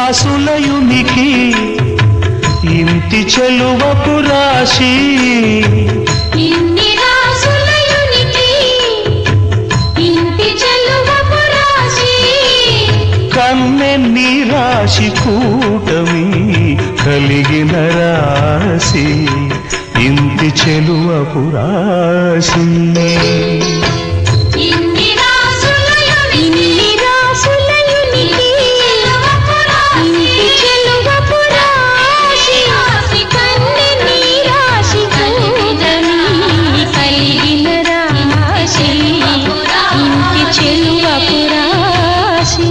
రాసులయునికి ఇంటి చెలువపు రాశి ఇన్ని రాసులయునికి ఇంటి చెలువపు రాశి కన్నెన్ని రాశి కూటమి కలిగిన రాశి ఇంటి చెలువపు రాశి ఇన్ని రాసులయునికి ఇన్ని రాసులయునికి ఇంటి చెలువపు రాశి కన్నెని రాశి కూటమి కలిగిన రాశి ఇంటి చెలువపు రాశి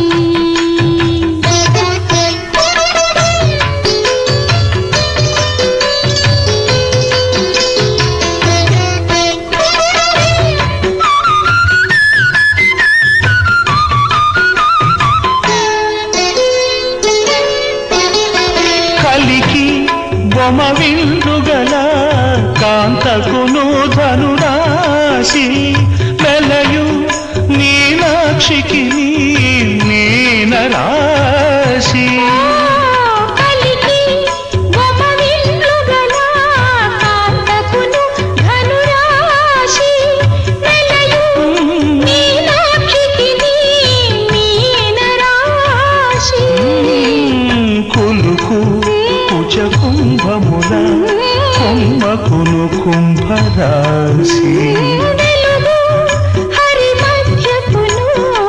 కలికి బొమ విందుగల కాంతకును ధనురాశి వెలయు నీలాక్షికి నీన రాశి కలికి గొప్ప విందుగల కాంతకును ధనురాశి వెలయు మీనాక్షికి మీన రాశి కులుకు కుచ కుంభముల కుంభకును కుంభరాశి వెలుగు హరి మధ్యకును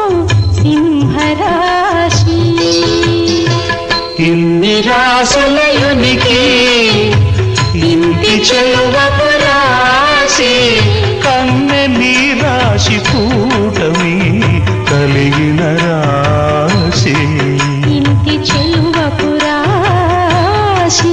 సింహరాశి ఇన్ని రాసులయునికి ఇంటి చెలువపు రాశి కన్నెని రాశి కూటమి కలిగిన రాశి ఇంటి చెలువపు రాశి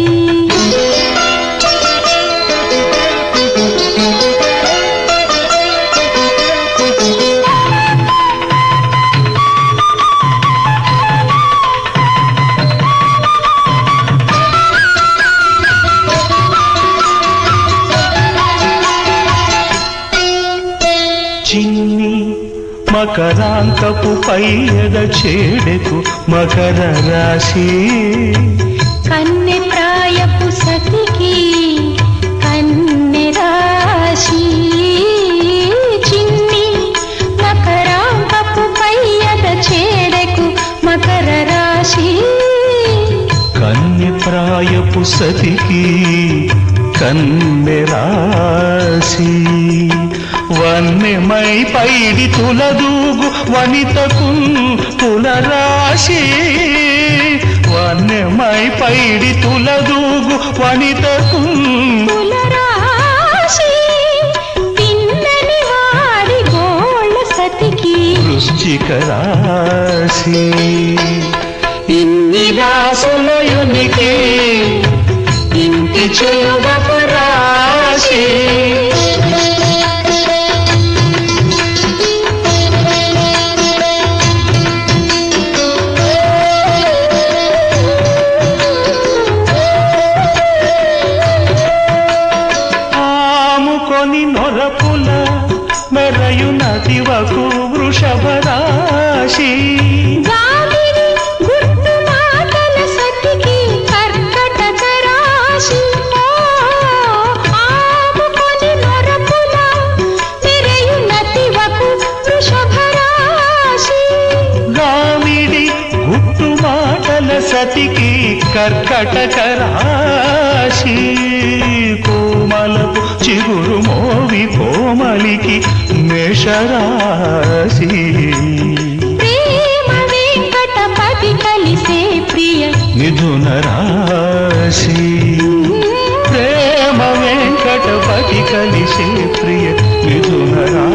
చిన్ని మకరాంతపు పైయద చేడెకు మకర రాశి కన్నె ప్రాయపు సతికి కన్నె రాశి చిన్ని మకరాంబపు పయ్యద చేడకు మకర రాశి కన్య ప్రాయపు సతికి కన్నె రాశి వన్నెమై పైడి తులదూగు వనితకు తులరాశి వన్నెమై పైడి తులదూగు వనితకు కుల రాశి పిన్నని వాడి గోళ్ళ సతికి వృశ్చిక రాశి ఇన్ని రాసులయునికి ఇంటి చెలువపు రాశి ఆముకొని నొరపుల మెరయు నదివకు వృషభ రాశి గాలిని గుర్తు మాటల సతికి కర్కటక రాశి ఆముకొని నొరపుల తిరయు నతివకు వృషభ రాశి గామిడి గుట్టు మాటల సతికి కర్కటక రాశి కోమలపు చిగురు మోవి కోమలికి మేషరాశి ప్రేమ వెంకటపతి కలిసే ప్రియ మిథున రాశి ప్రేమ వెంకటపతి కలిసే ప్రియ మిథున రాశి